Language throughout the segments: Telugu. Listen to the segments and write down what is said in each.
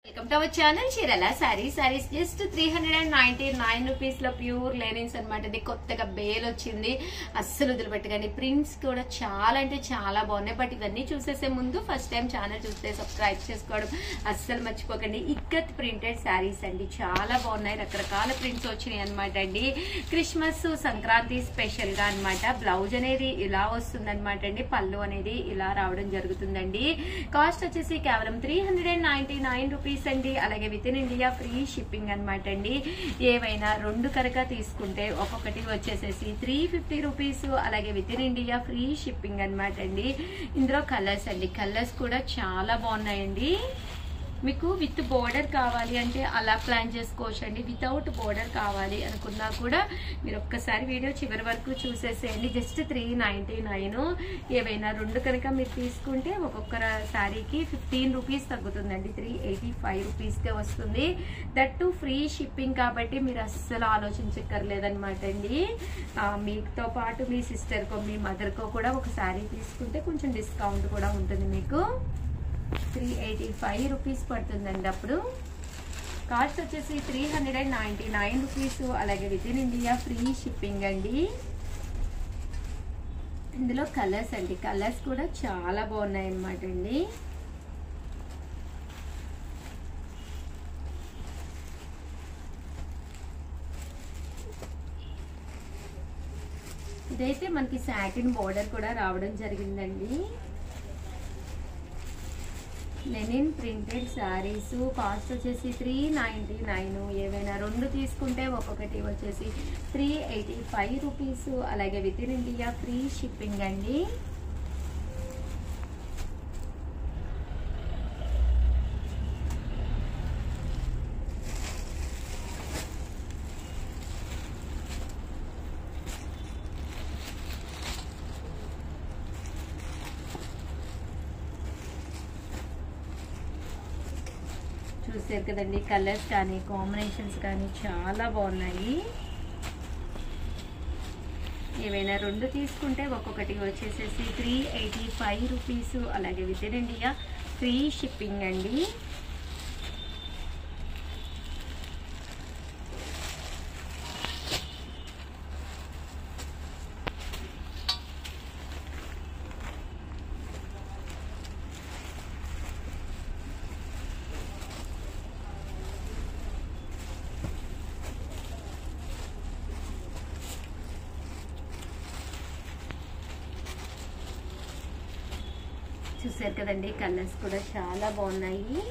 వెల్కమ్ టు అవర్ ఛానల్ చీరల sorry saris just three hundred and ninety nine rupees లో ప్యూర్ లెనిన్స్ అనమాట ఇది కొత్తగా బేల్ వచ్చింది అస్సలు వదిలిపెట్టకండి ప్రింట్స్ కూడా చాలా అంటే చాలా బాగున్నాయి బట్ ఇవన్నీ చూసేసే ముందు ఫస్ట్ టైం ఛానల్ చూస్తే సబ్స్క్రైబ్ చేసుకోవడం అస్సలు మర్చిపోకండి ఇక్కత్ ప్రింటెడ్ శారీస్ అండి చాలా బాగున్నాయి రకరకాల ప్రింట్స్ వచ్చినాయి అనమాట అండి క్రిస్మస్ సంక్రాంతి స్పెషల్ గా అనమాట బ్లౌజ్ అనేది ఇలా వస్తుంది అనమాట అండి పళ్ళు అనేది ఇలా రావడం జరుగుతుందండి కాస్ట్ వచ్చేసి కేవలం three hundred and ninety nine rupees అండి అలాగే within India free shipping అనమాట అండి ఏవైనా రెండు కనుక తీసుకుంటే ఒక్కొక్కటి వచ్చేసేసి త్రీ ఫిఫ్టీ రూపీస్ అలాగే within India free shipping అనమాట అండి ఇందులో కలర్స్ అండి కలర్స్ కూడా చాలా బాగున్నాయండి మీకు విత్ బోర్డర్ కావాలి అంటే అలా ప్లాన్ చేసుకోవచ్చు అండి వితౌట్ బోర్డర్ కావాలి అనుకున్నా కూడా మీరు ఒక్కసారి వీడియో చివరి వరకు చూసేసేయండి జస్ట్ త్రీ నైంటీ నైన్ ఏవైనా రెండు కనుక మీరు తీసుకుంటే ఒక్కొక్క శారీకి ఫిఫ్టీన్ రూపీస్ తగ్గుతుందండి త్రీ ఎయిటీ ఫైవ్ రూపీస్కే వస్తుంది దట్ టు ఫ్రీ షిప్పింగ్ కాబట్టి మీరు అస్సలు ఆలోచించక్కర్లేదనమాట అండి ఆ, మీతో పాటు మీ సిస్టర్కో మీ మదర్కో కూడా ఒక శారీ తీసుకుంటే కొంచెం డిస్కౌంట్ కూడా ఉంటుంది మీకు త్రీ ఎయిటీ ఫైవ్ రూపీస్ పడుతుందండి అప్పుడు కాస్ట్ వచ్చేసి three hundred and ninety nine rupees అలాగే within India free shipping అండి ఇందులో కలర్స్ అండి కలర్స్ కూడా చాలా బాగున్నాయి అన్నమాట అండి ఇదైతే మనకి సాటిన్ బోర్డర్ కూడా రావడం జరిగిందండి లెనిన్ ప్రింటెడ్ శారీస్ కాస్ట్ వచ్చేసి త్రీ నైంటీ నైన్ ఏవైనా రెండు తీసుకుంటే ఒక్కొక్కటి వచ్చేసి త్రీ ఎయిటీ ఫైవ్ రూపీస్ అలాగే within India free shipping అండి చూసారు కదండి కలర్స్ కానీ కాంబినేషన్స్ కానీ చాలా బాగున్నాయి ఏవైనా రెండు తీసుకుంటే ఒక్కొక్కటి వచ్చేసేసి త్రీ ఎయిటీ ఫైవ్ రూపీస్ అలాగే within India free shipping అండి చూసారు కదండి కలర్స్ కూడా చాలా బాగున్నాయి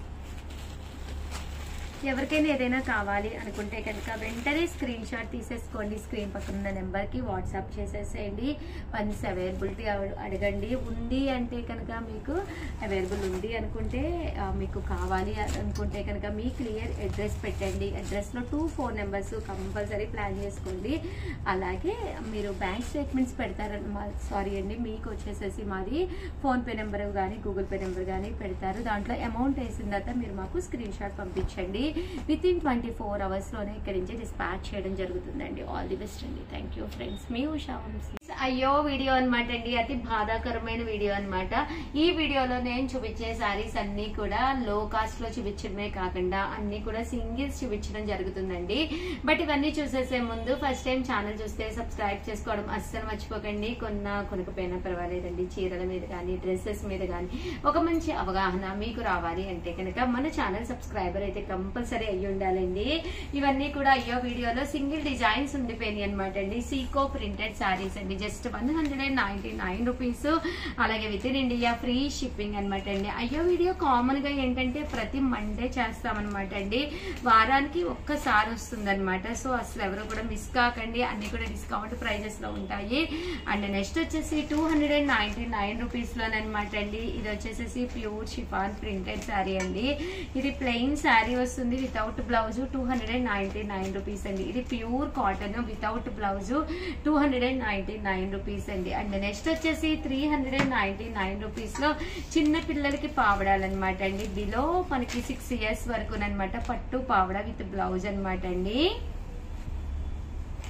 ఎవరికైనా ఏదైనా కావాలి అనుకుంటే కనుక వెంటనే స్క్రీన్ షాట్ తీసేసుకోండి స్క్రీన్ పక్కన ఉన్న నెంబర్కి వాట్సాప్ చేసేసేయండి వన్స్ అవైలబిలిటీ అడగండి ఉంది అంటే కనుక మీకు అవైలబుల్ ఉంది అనుకుంటే ఆ, మీకు కావాలి అనుకుంటే కనుక మీ క్లియర్ అడ్రస్ పెట్టండి అడ్రస్లో two phone numbers compulsory plan చేసుకోండి అలాగే మీరు బ్యాంక్ స్టేట్మెంట్స్ పెడతారన్న సారీ అండి మీకు వచ్చేసేసి మాది ఫోన్పే నెంబర్ కానీ గూగుల్ పే నెంబర్ కానీ పెడతారు దాంట్లో అమౌంట్ వేసిన తర్వాత మీరు మాకు స్క్రీన్ షాట్ పంపించండి విత్ ఇన్ ట్వంటీ ఫోర్ అవర్స్లోనే ఇక్కడి నుంచి డిస్పాచ్ చేయడం జరుగుతుందండి ఆల్ ది బెస్ట్ అండి థ్యాంక్ యూ ఫ్రెండ్స్ మీ ఉషా వంశీ. అయ్యో వీడియో అనమాట అండి అతి బాధాకరమైన వీడియో అన్నమాట ఈ వీడియోలో నేను చూపించే సారీస్ అన్ని కూడా లో కాస్ట్ లో చూపించడమే కాకుండా అన్ని కూడా సింగిల్స్ చూపించడం జరుగుతుందండి బట్ ఇవన్నీ చూసేసే ముందు ఫస్ట్ టైం ఛానల్ చూస్తే సబ్స్క్రైబ్ చేసుకోవడం అస్సలు మర్చిపోకండి కొన్న కొనుకపోయినా పర్వాలేదండి చీరల మీద కానీ డ్రెస్సెస్ మీద కానీ ఒక మంచి అవగాహన మీకు రావాలి అంటే కనుక మన ఛానల్ సబ్స్క్రైబర్ అయితే కంపల్సరీ అయ్యి ఉండాలండి ఇవన్నీ కూడా అయ్యో వీడియోలో సింగిల్ డిజైన్స్ ఉండిపోయినాయి అనమాట అండి సీకో ప్రింటెడ్ శారీస్ అండి just one hundred and ninety nine rupees అలాగే within India free shipping అనమాట అండి అయ్యో వీడియో కామన్ గా ఏంటంటే ప్రతి మండే చేస్తామన్నమాట అండి వారానికి ఒక్కసారి వస్తుంది అనమాట సో అసలు ఎవరు కూడా మిస్ కాకండి అన్ని కూడా డిస్కౌంట్ ప్రైజెస్ లో ఉంటాయి అండ్ నెక్స్ట్ వచ్చేసి two hundred and ninety nine rupees లోనమాట అండి ఇది వచ్చేసేసి ప్యూర్ షిఫాన్ ప్రింటెడ్ శారీ అండి ఇది ప్లెయిన్ శారీ వస్తుంది without blouse two hundred and ninety nine rupees అండి ఇది pure cotton without blouse two hundred and ninety nine rupees అండి అండ్ నెక్స్ట్ వచ్చేసి three hundred and ninety nine rupees లో చిన్న పిల్లలకి పావడాలన్నమాట అండి బిలో మనకి సిక్స్ ఇయర్స్ వరకు అనమాట పట్టు పావడ విత్ బ్లౌజ్ అన్నమాట అండి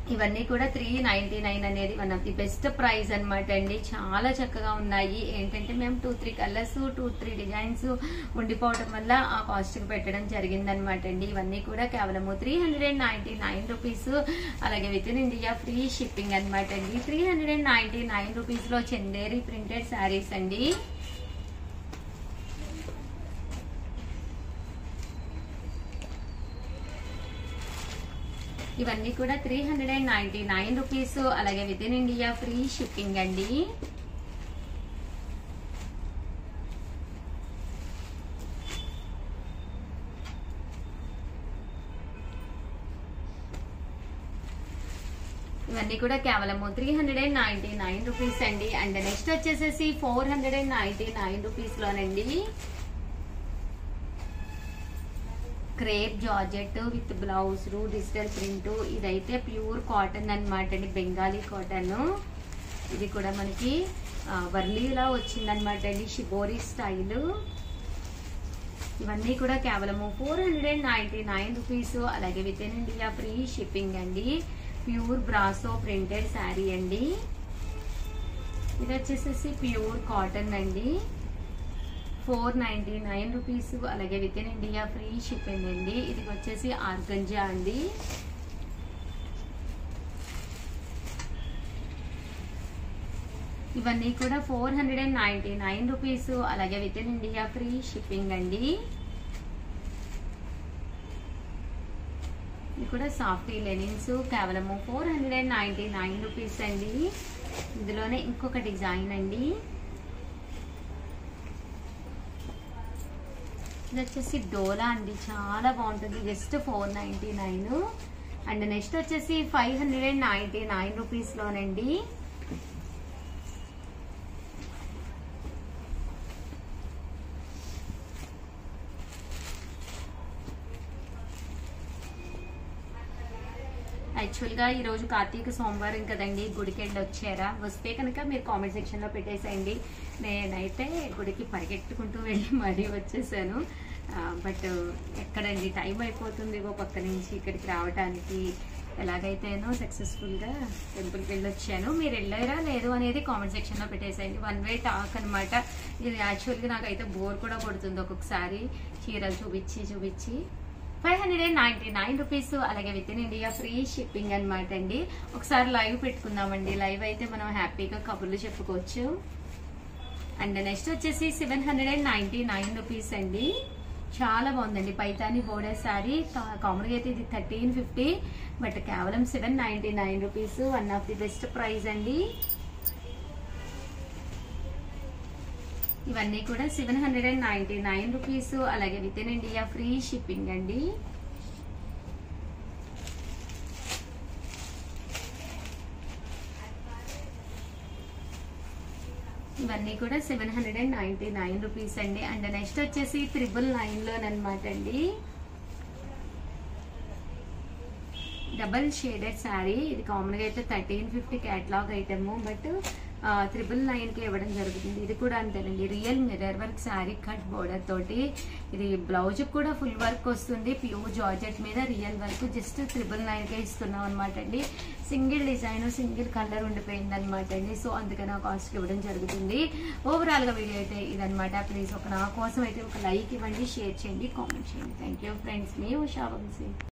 ఇవన్నీ కూడా త్రీ నైన్టీ నైన్ అనేది one of the best price అన్నమాట అండి చాలా చక్కగా ఉన్నాయి ఏంటంటే మేము two three colours two three designs ఉండిపోవడం వల్ల ఆ కాస్ట్ కి పెట్టడం జరిగిందనమాట అండి ఇవన్నీ కూడా కేవలము three hundred and ninety nine rupees అలాగే within India free shipping అనమాట అండి three hundred and ninety nine rupees లో చందేరి ప్రింటెడ్ శారీస్ అండి ఇవన్నీ కూడా three hundred and ninety nine rupees అలాగే within India free shipping అండి ఇవన్నీ కూడా కేవలము three hundred and ninety nine rupees అండి అండ్ నెక్స్ట్ వచ్చేసేసి four hundred and ninety nine rupees లోనండి crepe georgette with blouse digital print ఇదైతే ప్యూర్ కాటన్ అన్నమాట అండి బెంగాలీ కాటన్ ఇది కూడా మనకి ఆ, వర్లీలా వచ్చిందనమాట అండి షిబోరి స్టైల్ ఇవన్నీ కూడా కేవలము four hundred and ninety nine rupees అలాగే within India free shipping అండి ప్యూర్ బ్రాసో ప్రింటెడ్ శారీ అండి ఇది వచ్చేసేసి ప్యూర్ కాటన్ అండి ఫోర్ నైన్టీ నైన్ రూపీస్ అలాగే within India free shipping అండి ఇది వచ్చేసి ఆర్గంజా అండి ఇవన్నీ కూడా four hundred and ninety nine rupees అలాగే within India free shipping అండి ఇది కూడా సాఫ్టీ లెనిన్స్ కేవలము four hundred and ninety nine rupees అండి ఇందులోనే ఇంకొక డిజైన్ అండి ఇది వచ్చేసి డోలా అండి చాలా బాగుంటుంది just four ninety nine and next వచ్చేసి five hundred and ninety nine రూపీస్లోనండి యాక్చువల్గా ఈరోజు కార్తీక సోమవారం కదండి గుడికి వెళ్ళి వచ్చారా వస్తే కనుక మీరు కామెంట్ సెక్షన్లో పెట్టేసేయండి నేనైతే గుడికి పరిగెట్టుకుంటూ వెళ్ళి మరీ వచ్చేసాను బట్ ఎక్కడండి టైం అయిపోతుంది ఓ పక్క నుంచి ఇక్కడికి రావడానికి ఎలాగైతేనో సక్సెస్ఫుల్గా టెంపుల్కి వెళ్ళి వచ్చాను మీరు వెళ్ళారా లేదు అనేది కామెంట్ సెక్షన్లో పెట్టేసేయండి వన్ వే టాక్ అనమాట ఇది యాక్చువల్గా నాకైతే బోర్ కూడా కొడుతుంది ఒక్కొక్కసారి చీరలు చూపించి చూపించి five hundred and ninety nine rupees అలాగే within India free shipping అనమాట అండి ఒకసారి లైవ్ పెట్టుకుందామండి లైవ్ అయితే మనం హ్యాపీగా కబుర్లు చెప్పుకోవచ్చు అండ్ నెక్స్ట్ వచ్చేసి seven hundred and ninety nine rupees అండి చాలా బాగుందండి పైతాని బోర్డర్ శారీ కామన్గా అయితే ఇది థర్టీన్ ఫిఫ్టీ బట్ కేవలం seven ninety nine rupees one of the best price అండి ఇవన్నీ కూడా seven hundred and ninety nine rupees అలాగే within India free shipping అండి ఇవన్నీ కూడా seven hundred and ninety nine rupees అండి అండ్ నెక్స్ట్ వచ్చేసి త్రిబుల్ నైన్ లోనమాట అండి డబల్ షేడెడ్ శారీ ఇది కామన్గా అయితే thirteen fifty catalogue item but triple నైన్కి ఇవ్వడం జరుగుతుంది ఇది కూడా అంతేనండి real mirror work sari cut border తోటి ఇది బ్లౌజ్ కూడా ఫుల్ వర్క్ వస్తుంది ప్యూర్ జార్జెట్ మీద రియల్ వర్క్ జస్ట్ త్రిబుల్ నైన్కే ఇస్తున్నాం అనమాట అండి సింగిల్ డిజైన్ సింగిల్ కలర్ ఉండిపోయింది అనమాట అండి సో అందుకని ఆ కాస్ట్కి ఇవ్వడం జరుగుతుంది ఓవరాల్గా వీడియో అయితే ఇదనమాట ప్లీజ్ ఒక నా కోసం అయితే ఒక లైక్ ఇవ్వండి షేర్ చేయండి కామెంట్ చేయండి థ్యాంక్ యూ ఫ్రెండ్స్ మీ ఉషా వంశీ